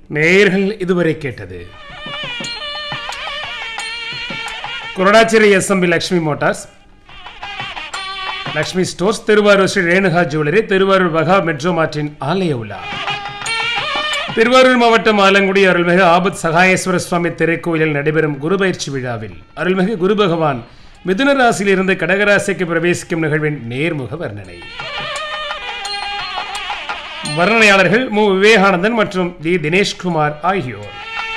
நேயர்கள் இதுவரை கேட்டது Koradacheri SMB Lakshmi motors Lakshmi stores Thiruvarur Sri Renuka jewellery Thiruvarur வகா மெட்ரோ மார்ட்டின் ஆலய உலா திருவாரூர் மாவட்டம் ஆலங்குடி அருள்மிகு ஆபத் சகாயேஸ்வர சுவாமி திரைக்கோயிலில் நடைபெறும் குரு பயிற்சி விழாவில் அருள்மிகு குரு பகவான் மிதுன ராசியிலிருந்து கடகராசிக்கு பிரவேசிக்கும் நிகழ்வின் நேர்முக வர்ணனை வர்ணனையாளர்கள் மு விவேகானந்தன் மற்றும் தி தினேஷ்குமார் ஆகியோர்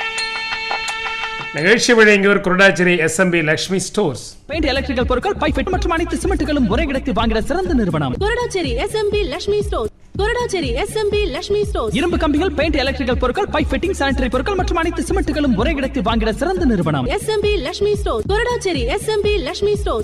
நிகழ்ச்சி வழங்கியோர் Kurudacheri SMB Lakshmi stores paint electrical பொருட்கள் பைப் மற்றும் அனைத்து சிமெண்ட்டுகளும் ஒரே இடத்தில் வாங்கிட சிறந்த நிறுவனம் Koradacheri SMB Lakshmi store Koradacheri SMB Lakshmi store இரும்பு கம்பிகள் பெயிண்ட் எலக்ட்ரிக்கல் பொருட்கள் பைப் ஃபிட்டிங் சானிட்டரி பொருட்கள் மற்றும் அனைத்து சிமெண்ட்டுகளும் ஒரே இடத்தில் வாங்கிட சிறந்த நிறுவனம் SMB Lakshmi store Koradacheri SMB Lakshmi store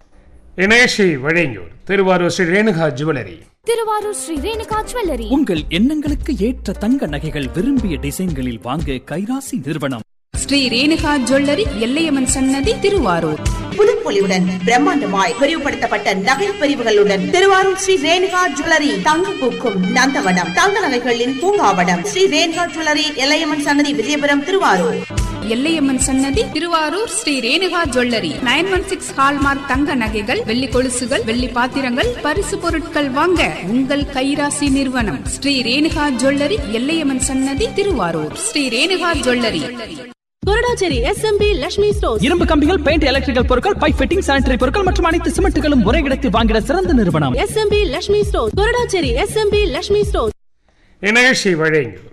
இணையஷி வழங்கியோர் திருவாரூர் ஸ்ரீ ரேணுகா ஜுவல்லரி திருவாரூர் ஸ்ரீ ரேணுகா ஜுவல்லரி உங்கள் எண்ணங்களுக்கு ஏற்ற தங்க நகைகள் விரும்பிய டிசைன்களில் வாங்க கைராசி நிறுவனம் ஸ்ரீ ரேணுகா ஜுவல்லரி எல்லையம்மன் சன்னதி திருவாரூர் புதுப்பொலிவுடன் பிரம்மாண்டமாய் விரிவுபடுத்தப்பட்ட நகை பிரிவுகளுடன் திருவாரூர் ஸ்ரீ ரேணுகா ஜுவல்லரி தங்க பூக்கும் நந்தவனம் தங்க நகைகளின் பூங்காவனம் ஸ்ரீ ரேணுகா ஜுவல்லரி எல்லையம்மன் சன்னதி விஜயபுரம் திருவாரூர் எல்லையம்மன் சன்னதி Thiruvarur Sri Renuka jewellery nine one six hallmark தங்க நகைகள் வெள்ளி கொலுசுகள் வெள்ளி பாத்திரங்கள் பரிசு பொருட்கள் வாங்க உங்கள் கைராசி நிறுவனம் ஸ்ரீ ரேணுகா ஜுவல்லரி எல்லையம்மன் சன்னதி Thiruvarur Sri Renuka jewellery Koradacheri SMB Lakshmi store இரும்பு கம்பிகள் பெயிண்ட் எலக்ட்ரிக்கல் பொருட்கள் பைப் ஃபிட்டிங் சானிட்டரி பொருட்கள் மற்றும் அனைத்து சிமெண்ட்டுகளும் ஒரே இடத்தில் வாங்கிட சிறந்த நிறுவனம் SMB Lakshmi store Koradacheri SMB Lakshmi store இணையஷி வழங்கியோர்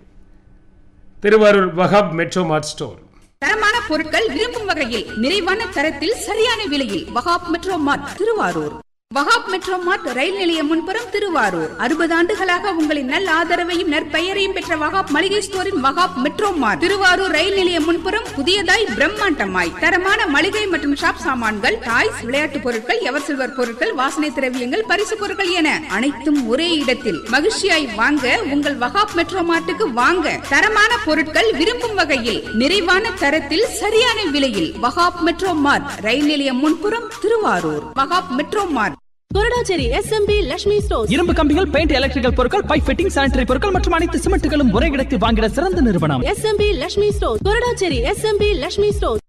Thiruvarur Wahab metro mart store தரமான பொருட்கள் விரும்பும் வகையில் நிறைவான தரத்தில் சரியான விலையில் Wahab metro mart Thiruvarur Wahab metro mart rail நிலையம் முன்புறம் திருவாரூர் அறுபது ஆண்டுகளாக உங்களின் நல் ஆதரவையும் நற்பெயரையும் பெற்ற வகாப் மளிகை ஸ்டோரின் வகாப் மெட்ரோ மார்ட் திருவாரூர் ரயில் நிலையம் முன்புறம் புதியதாய் பிரம்மாண்டமாய் தரமான மளிகை மற்றும் ஷாப் சாமான்கள் டாய்ஸ் விளையாட்டு பொருட்கள் எவர் சில்வர் பொருட்கள் வாசனை திரவியங்கள் பரிசு பொருட்கள் என அனைத்தும் ஒரே இடத்தில் மகிழ்ச்சியாய் வாங்க உங்கள் வகாப் மெட்ரோ மார்ட்டுக்கு வாங்க தரமான பொருட்கள் விரும்பும் வகையில் நிறைவான தரத்தில் சரியான விலையில் வகாப் மெட்ரோ மார்ட் ரயில் நிலையம் முன்புறம் Thiruvarur Wahab metro mart Koradacheri SMB Lakshmi store இரும்பு கம்பிகள் பெயிண்ட் எலக்ட்ரிக்கல் பொருட்கள் பைப் ஃபிட்டிங் சானிட்டரி பொருட்கள் மற்றும் அனைத்து சிமெண்ட்டுகளும் ஒரே இடத்தில் வாங்கிட சிறந்த நிறுவனம் SMB Lakshmi store Koradacheri SMB Lakshmi store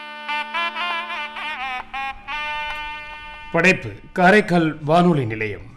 படைப்பு காரைக்கால் வானொலி நிலையம்